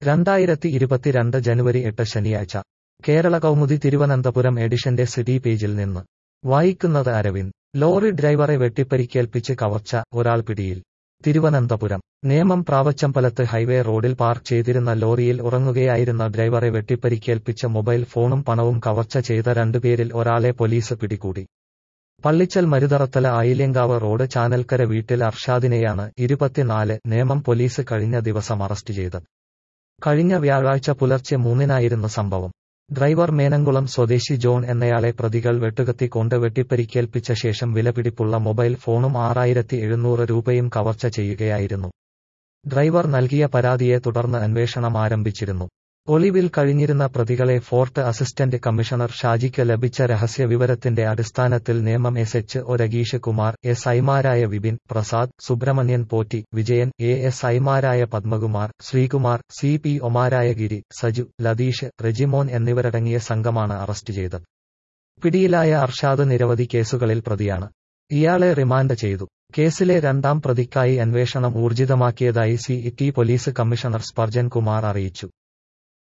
രണ്ടായിരത്തി ഇരുപത്തിരണ്ട് ജനുവരി എട്ട് ശനിയാഴ്ച കേരള കൗമുദി തിരുവനന്തപുരം എഡിഷന്റെ സിറ്റി പേജിൽ നിന്ന് വായിക്കുന്നത് അരവിന്ദ് ലോറി ഡ്രൈവറെ വെട്ടിപ്പരിക്കേൽപ്പിച്ച് കവർച്ച ഒരാൾ പിടിയിൽ തിരുവനന്തപുരം നേമം പ്രാവച്ചമ്പലത്ത് ഹൈവേ റോഡിൽ പാർക്ക് ചെയ്തിരുന്ന ലോറിയിൽ ഉറങ്ങുകയായിരുന്ന ഡ്രൈവറെ വെട്ടിപ്പരിക്കേൽപ്പിച്ച മൊബൈൽ ഫോണും പണവും കവർച്ച ചെയ്ത രണ്ടുപേരിൽ ഒരാളെ പോലീസ് പിടികൂടി പള്ളിച്ചൽ മരുതറത്തല ആയില്യങ്കാവ് റോഡ് ചാനൽക്കര വീട്ടിൽ അർഷാദിനെയാണ് ഇരുപത്തിനാല് നേമം പോലീസ് കഴിഞ്ഞ ദിവസം അറസ്റ്റ് ചെയ്തത് കഴിഞ്ഞ വ്യാഴാഴ്ച പുലർച്ചെ മൂന്നിനായിരുന്നു സംഭവം ഡ്രൈവർ മേനംകുളം സ്വദേശി ജോൺ എന്നയാളെ പ്രതികൾ വെട്ടുകത്തിക്കൊണ്ട് വെട്ടിപ്പരിക്കേൽപ്പിച്ച ശേഷം വിലപിടിപ്പുള്ള മൊബൈൽ ഫോണും ആറായിരത്തി എഴുന്നൂറ് രൂപയും കവർച്ച ചെയ്യുകയായിരുന്നു ഡ്രൈവർ നൽകിയ പരാതിയെ തുടർന്ന് അന്വേഷണം ആരംഭിച്ചിരുന്നു ഒളിവിൽ കഴിഞ്ഞിരുന്ന പ്രതികളെ ഫോർട്ട് അസിസ്റ്റന്റ് കമ്മീഷണർ ഷാജിക്ക് ലഭിച്ച രഹസ്യ വിവരത്തിന്റെ അടിസ്ഥാനത്തിൽ Nemom S H O Rageesh Kumar S ഐമാരായ വിപിൻ പ്രസാദ് സുബ്രഹ്മണ്യൻ പോറ്റി വിജയൻ എ എസ് ഐമാരായ പത്മകുമാർ ശ്രീകുമാർ സി പി ഒമാരായ ഗിരി സജു ലതീഷ് റെജിമോൻ എന്നിവരടങ്ങിയ സംഘമാണ് അറസ്റ്റ് ചെയ്തത് പിടിയിലായ അർഷാദ് നിരവധി കേസുകളിൽ പ്രതിയാണ് ഇയാളെ റിമാൻഡ് ചെയ്തു കേസിലെ രണ്ടാം പ്രതിക്കായി അന്വേഷണം ഊർജിതമാക്കിയതായി city police commissioner Spurgeon Kumar അറിയിച്ചു